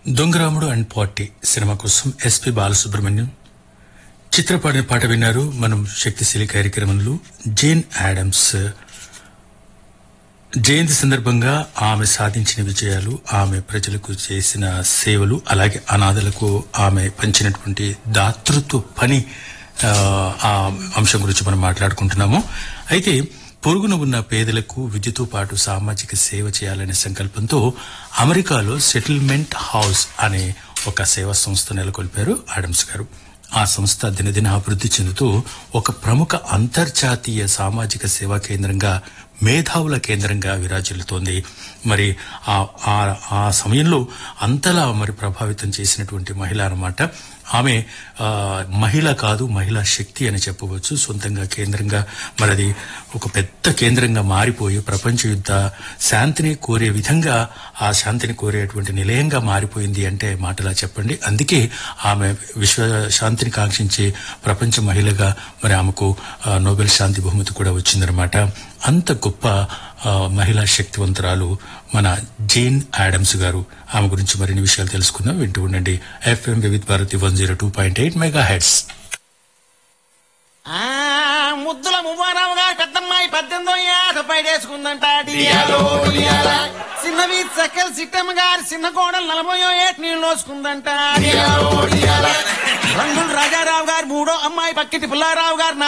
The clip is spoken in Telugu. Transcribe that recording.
దొంగరాముడు అండ్ పార్టీ సినిమా కోసం ఎస్పి బాలసుబ్రహ్మణ్యం చిత్రపాడిన పాట విన్నారు మనం శక్తిశీలి కార్యక్రమంలో జేన్ యాడమ్స్ జయంతి సందర్భంగా ఆమె సాధించిన విజయాలు ఆమె ప్రజలకు చేసిన సేవలు అలాగే అనాథలకు ఆమె పంచినటువంటి దాతృత్వ పని ఆ, ఆ అంశం గురించి మనం మాట్లాడుకుంటున్నాము అయితే పొరుగున ఉన్న పేదలకు విద్యతో పాటు సామాజిక సేవ చేయాలనే సంకల్పంతో అమెరికాలో సెటిల్మెంట్ హౌస్ అనే ఒక సేవా సంస్థ నెలకొల్పారు ఆడమ్స్ గారు ఆ సంస్థ దినదిన అభివృద్ధి చెందుతూ ఒక ప్రముఖ అంతర్జాతీయ సామాజిక సేవా కేంద్రంగా మేధావుల కేంద్రంగా విరాజిల్లుతోంది మరి ఆ ఆ- ఆ సమయంలో అంతలా మరి ప్రభావితం చేసినటువంటి మహిళ అన్నమాట ఆమె ఆ, మహిళ కాదు మహిళా శక్తి అని చెప్పవచ్చు సొంతంగా కేంద్రంగా మరి అది ఒక పెద్ద కేంద్రంగా మారిపోయి ప్రపంచ యుద్ధ శాంతిని కోరే విధంగా ఆ శాంతిని కోరేటువంటి నిలయంగా మారిపోయింది అంటే మాటలా చెప్పండి అందుకే ఆమె విశ్వ శాంతిని కాంక్షించే ప్రపంచ మహిళగా మరి ఆమెకు ఆ, నోబెల్ శాంతి బహుమతి కూడా వచ్చిందనమాట అంత గొప్ప ఆ, మహిళా శక్తివంతురాలు మన జేన్ యాడమ్స్ గారు ఆమె గురించి మరిన్ని విషయాలు తెలుసుకుందాం వింటూ ఉండండి F M Vividh Bharati one zero two point eight mega hits ఆ ముద్దుల మువ్వారావు గారు పెద్దమ్మాయి పద్దెనిమిదో ఏట పైడేసుకుందంట డియాలో, డియాలా. చిన్నవి చక్కల సిట్టమ్మ గారి చిన్న కోడలు నలభయో ఏట నీళ్ళు లోసుకుందంట డియాలో, డియాలా. రంగులు రాజారావు గారు మూడో అమ్మాయి పక్కిటి పుల్లారావు గారు